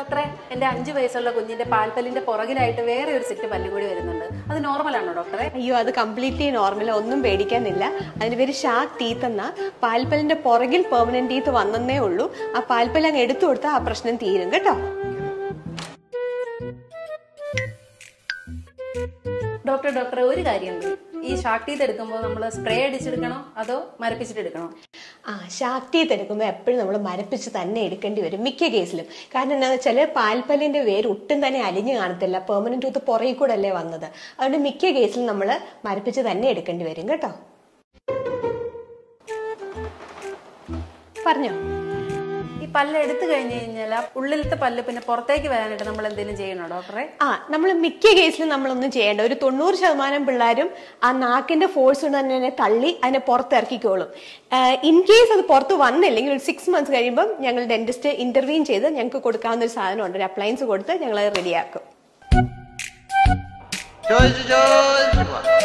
ഡോക്ടറെ എന്റെ അഞ്ചു വയസ്സുള്ള കുഞ്ഞിന്റെ പാൽപ്പല്ലിന്റെ പുറകിലായിട്ട് വേറെ ഒരു സെറ്റ് പല്ലും കൂടി വരുന്നുണ്ട് അത് നോർമൽ ആണോ ഡോക്ടറെ അയ്യോ അത് കംപ്ലീറ്റ്ലി നോർമൽ ഒന്നും പേടിക്കാനില്ല അതിന് പേര് ഷാർക്ക് ടീത്ത് എന്ന പാൽപ്പല്ലിന്റെ പുറകിൽ പെർമനന്റ് ടീത്ത് വന്നേ ഉള്ളൂ ആ പാൽപ്പല്ല് അങ്ങ് എടുത്തു കൊടുത്താൽ ആ പ്രശ്നം തീരും കേട്ടോ ഡോക്ടർ ഡോക്ടറെ ഒരു കാര്യമുണ്ട് ഈ ഷാർട്ട് ടീത്ത് എടുക്കുമ്പോൾ നമ്മൾ സ്പ്രേ അടിച്ചെടുക്കണോ അതോ മരപ്പിച്ചിട്ട് എടുക്കണോ ആ ഷാർക്ക് ടീത്ത് എടുക്കുമ്പോൾ എപ്പോഴും നമ്മൾ മരപ്പിച്ച് തന്നെ എടുക്കേണ്ടി വരും മിക്ക കേസിലും കാരണം എന്താണെന്ന് വെച്ചാൽ പാൽപ്പല്ലിന്റെ വേര് ഒട്ടും തന്നെ അലിഞ്ഞു കാണത്തില്ല പെർമനന്റ് ടൂത്ത് പുറകിൽ കൂടെ അല്ലേ വന്നത് അതുകൊണ്ട് മിക്ക കേസിലും നമ്മൾ മരപ്പിച്ച് തന്നെ എടുക്കേണ്ടി വരും കേട്ടോ പറഞ്ഞോ ഈ പല്ല് എടുത്തു കഴിഞ്ഞ് കഴിഞ്ഞാൽ ആ ഉള്ളിലത്തെ പല്ല് പിന്നെ പുറത്തേക്ക് വരാനായിട്ട് നമ്മൾ എന്തെങ്കിലും ചെയ്യണോ ഡോക്ടറെ ആ നമ്മൾ മിക്ക കേസിലും നമ്മളൊന്നും ചെയ്യേണ്ട ഒരു തൊണ്ണൂറ് ശതമാനം പിള്ളേരും ആ നാക്കിന്റെ ഫോഴ്സ് കൊണ്ട് തന്നെ അതിനെ തള്ളി അതിനെ പുറത്തിറക്കിക്കോളും ഇൻ കേസ് അത് പുറത്ത് വന്നില്ലെങ്കിൽ ഒരു സിക്സ് മന്ത്സ് കഴിയുമ്പം ഞങ്ങൾ ഡെന്റിസ്റ്റ് ഇന്റർവ്യൂൻ ചെയ്ത് ഞങ്ങൾക്ക് കൊടുക്കാവുന്ന ഒരു സാധനമുണ്ട് ഒരു അപ്ലയൻസ് കൊടുത്ത് ഞങ്ങൾ അത് റെഡിയാക്കും ചോദിച്ചു ചോദിച്ചു പോവാം